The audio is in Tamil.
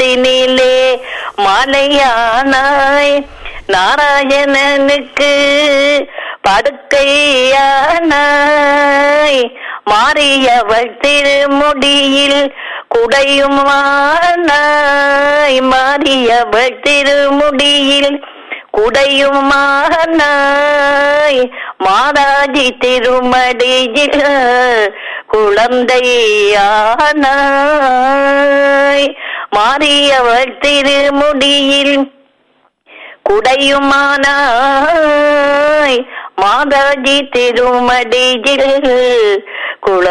மார்பினிலே மாலையானாய் நாராயணனுக்கு படுக்கையானாய் மாறியவள் திருமுடியில் குடையுமானாய் மாறியவள் திருமுடியில் குடையுமானாய் மாதாஜி திருமடியில் குழந்தையானாய் மாறியவள் திருமுடியில் குடையுமானாய் மாதாஜி திருமடியில் குழ